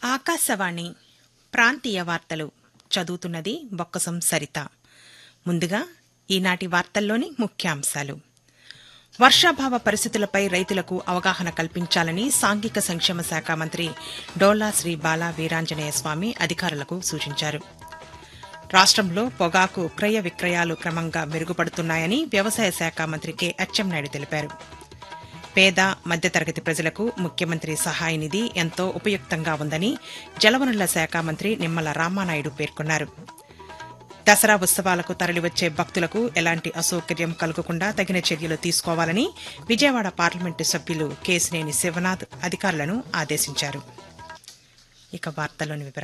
ఆకాశవాణి ప్రాంతీయ వార్తలు చదువుతున్నది బొక్కసం సరిత ముందుగా ఈనాటి వార్తల్లోని ముఖ్యాంశాలు వర్షాభావ పరిస్థితులపై రైతులకు అవగాహన కల్పించాలని సాంఘిక సంక్షేమ శాఖ మంత్రి డోలా శ్రీ బాలా వీరాంజనేయ స్వామి అధికారులకు సూచించారు రాష్ట్రంలో పొగాకు క్రయ విక్రయాలు క్రమంగా మెరుగుపడుతున్నాయని వ్యవసాయ శాఖ మంత్రి కె అచ్చెన్నాయుడు తెలిపారు పేద మధ్యతరగతి ప్రజలకు ముఖ్యమంత్రి సహాయ నిధి ఎంతో ఉపయుక్తంగా ఉందని జలవనరుల శాఖ మంత్రి నిమ్మల రామానాయుడు పేర్కొన్నారు దసరా ఉత్సవాలకు తరలివచ్చే భక్తులకు ఎలాంటి అసౌకర్యం కలగకుండా తగిన చర్యలు తీసుకోవాలని విజయవాడ పార్లమెంటు సభ్యులు కేసినేని శివనాథ్ అధికారులను ఆదేశించారు ఇక వార్తల్లోని వివరాలు